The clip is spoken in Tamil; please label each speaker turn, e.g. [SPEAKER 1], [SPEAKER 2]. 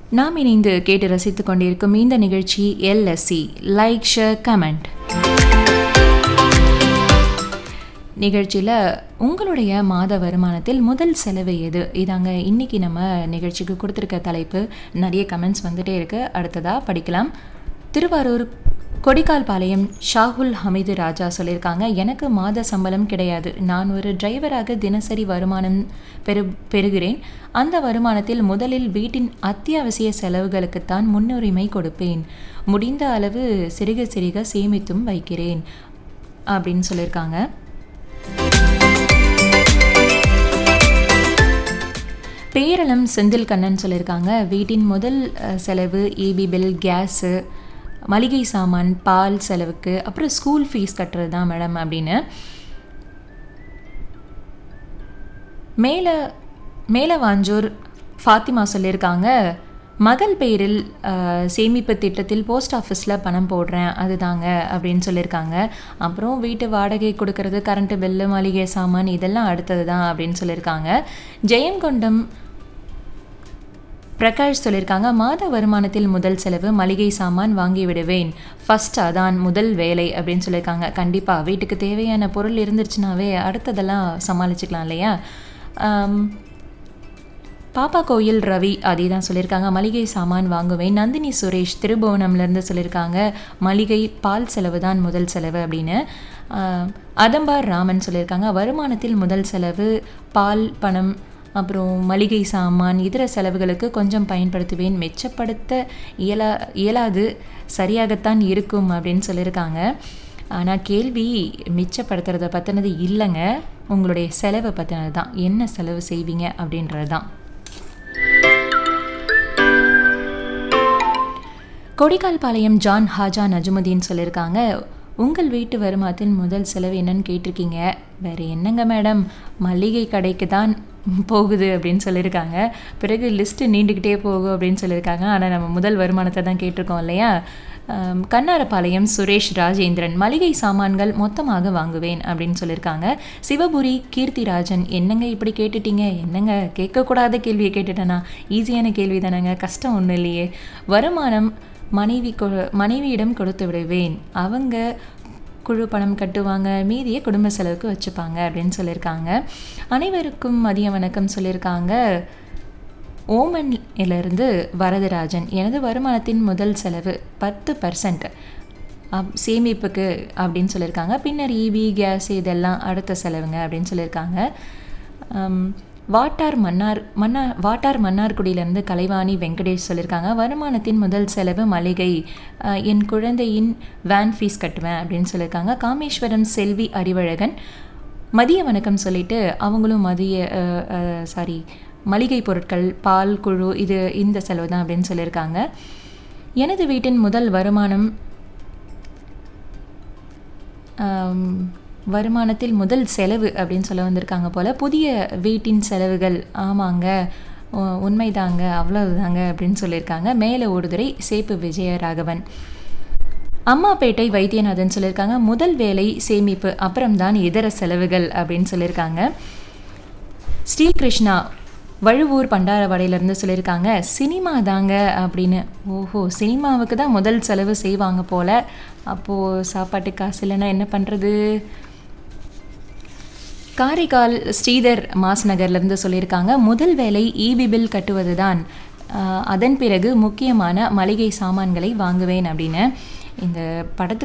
[SPEAKER 1] நாம் இணைந்து கேட்டு ரசித்துக் கொண்டிருக்கும் இந்த நிகழ்ச்சி எல்எஸ்சி லைக் ஷேர் கமெண்ட் நிகழ்ச்சியில் உங்களுடைய மாத வருமானத்தில் முதல் செலவு எது இதாங்க இன்னைக்கு நம்ம நிகழ்ச்சிக்கு கொடுத்துருக்க தலைப்பு நிறைய கமெண்ட்ஸ் வந்துட்டே இருக்கு அடுத்ததாக படிக்கலாம் திருவாரூர் கொடிக்கால்பாளையம் ஷாகுல் ஹமீது ராஜா சொல்லியிருக்காங்க எனக்கு மாத சம்பளம் கிடையாது நான் ஒரு டிரைவராக தினசரி வருமானம் பெறு பெறுகிறேன் அந்த வருமானத்தில் முதலில் வீட்டின் அத்தியாவசிய செலவுகளுக்குத்தான் முன்னுரிமை கொடுப்பேன் முடிந்த அளவு சிறுக சிறுக சேமித்தும் வைக்கிறேன் அப்படின்னு சொல்லியிருக்காங்க பேரளம் செந்தில் கண்ணன் சொல்லியிருக்காங்க வீட்டின் முதல் அஹ், செலவு ஏபி பில் கேஸு மளிகை சாமான் பால் செலவுக்கு அப்புறம் ஸ்கூல் ஃபீஸ் கட்டுறது தான் மேடம் அப்படின்னு மேலே மேலே வாஞ்சூர் ஃபாத்திமா சொல்லியிருக்காங்க மகள் பெயரில் அஹ், சேமிப்பு திட்டத்தில் போஸ்ட் ஆஃபீஸில் பணம் போடுறேன் அதுதாங்க அப்படின்னு சொல்லியிருக்காங்க அப்புறம் வீட்டு வாடகை கொடுக்கறது கரண்ட்டு பில்லு மளிகை சாமான் இதெல்லாம் அடுத்தது தான் அப்படின்னு சொல்லியிருக்காங்க ஜெயங்கொண்டம் பிரகாஷ் சொல்லியிருக்காங்க மாத வருமானத்தில் முதல் செலவு மளிகை சாமான் வாங்கி விடுவேன் ஃபர்ஸ்ட் அதான் முதல் வேலை அப்படின்னு சொல்லியிருக்காங்க கண்டிப்பாக வீட்டுக்கு தேவையான பொருள் இருந்துருச்சுனாவே அடுத்ததெல்லாம் சமாளிச்சுக்கலாம் இல்லையா ஆம், பாப்பா கோயில் ரவி அதே தான் சொல்லியிருக்காங்க மளிகை சாமான் வாங்குவேன் நந்தினி சுரேஷ் திருபுவனம்லேருந்து சொல்லியிருக்காங்க மளிகை பால் செலவு தான் முதல் செலவு அப்படின்னு ஆஹ், அதம்பார் ராமன் சொல்லியிருக்காங்க வருமானத்தில் முதல் செலவு பால் பணம் அப்புறம் மளிகை சாமான் இதர செலவுகளுக்கு கொஞ்சம் பயன்படுத்துவேன் மிச்சப்படுத்த இயலா இயலாது சரியாகத்தான் இருக்கும் அப்படின்னு சொல்லியிருக்காங்க ஆனால் கேள்வி மிச்சப்படுத்துறத பற்றினது இல்லைங்க உங்களுடைய செலவை பற்றினது தான் என்ன செலவு செய்வீங்க அப்படின்றது தான் கொடிக்கால்பாளையம் ஜான் ஹாஜா நஜுமுதீன் சொல்லியிருக்காங்க உங்கள் வீட்டு வருமானத்தின் முதல் செலவு என்னன்னு கேட்டிருக்கீங்க வேறு என்னங்க மேடம் மளிகை கடைக்கு தான் போகுது அப்படின்னு சொல்லியிருக்காங்க பிறகு லிஸ்ட்டு நீண்டுக்கிட்டே போகும் அப்படின்னு சொல்லியிருக்காங்க ஆனால் நம்ம முதல் வருமானத்தை தான் கேட்டிருக்கோம் இல்லையா ஆம், கண்ணாரப்பாளையம் சுரேஷ் ராஜேந்திரன் மளிகை சாமான்கள் மொத்தமாக வாங்குவேன் அப்படின்னு சொல்லியிருக்காங்க சிவபுரி கீர்த்திராஜன் என்னங்க இப்படி கேட்டுட்டீங்க என்னங்க கேட்கக்கூடாத கேள்வியை கேட்டுட்டேனா ஈஸியான கேள்வி தானேங்க கஷ்டம் ஒன்றும் இல்லையே வருமானம் மனைவி கொ- மனைவியிடம் கொடுத்து விடுவேன் அவங்க குழு பணம் கட்டுவாங்க மீதியை குடும்ப செலவுக்கு வச்சுப்பாங்க அப்படின்னு சொல்லியிருக்காங்க அனைவருக்கும் மதிய வணக்கம் சொல்லியிருக்காங்க ஓமன்லேருந்து வரதராஜன் எனது வருமானத்தின் முதல் செலவு பத்து பர்சன்ட் சேமிப்புக்கு அப்படின்னு சொல்லியிருக்காங்க பின்னர் இபி கேஸ் இதெல்லாம் அடுத்த செலவுங்க அப்படின்னு சொல்லியிருக்காங்க ஆம், வாட்டார் மன்னார் மன்னார் வாட்டார் மன்னார்குடியிலேருந்து கலைவாணி வெங்கடேஷ் சொல்லியிருக்காங்க வருமானத்தின் முதல் செலவு மளிகை அஹ், என் குழந்தையின் வேன் ஃபீஸ் கட்டுவேன் அப்படின்னு சொல்லியிருக்காங்க காமேஸ்வரம் செல்வி அறிவழகன் மதிய வணக்கம் சொல்லிட்டு அவங்களும் மதிய சாரி மளிகை பொருட்கள் பால் குழு இது இந்த செலவு தான் அப்படின்னு சொல்லியிருக்காங்க எனது வீட்டின் முதல் வருமானம் ஆம், வருமானத்தில் முதல் செலவு அப்படின்னு சொல்ல வந்திருக்காங்க போல் புதிய வீட்டின் செலவுகள் ஆமாங்க உ- உண்மைதாங்க அவ்வளவுதாங்க அப்படின்னு சொல்லியிருக்காங்க மேலே ஓடுதுறை சேப்பு விஜயராகவன் அம்மாப்பேட்டை வைத்தியநாதன் சொல்லியிருக்காங்க முதல் வேலை சேமிப்பு அப்புறம்தான் இதர செலவுகள் அப்படின்னு சொல்லியிருக்காங்க ஸ்ரீகிருஷ்ணா வழுவூர் பண்டாரவாடையிலேருந்து சொல்லியிருக்காங்க சினிமா தாங்க அப்படின்னு ஓஹோ சினிமாவுக்கு தான் முதல் செலவு செய்வாங்க போல அப்போது சாப்பாட்டு காசு இல்லைன்னா என்ன பண்ணுறது காரைக்கால் ஸ்ரீதர் மாஸ் நகர்லேருந்து சொல்லியிருக்காங்க முதல் வேலை இபி பில் கட்டுவது தான் அதன் பிறகு முக்கியமான மளிகை சாமான்களை வாங்குவேன் அப்படின்னு இந்த படத்துக்கு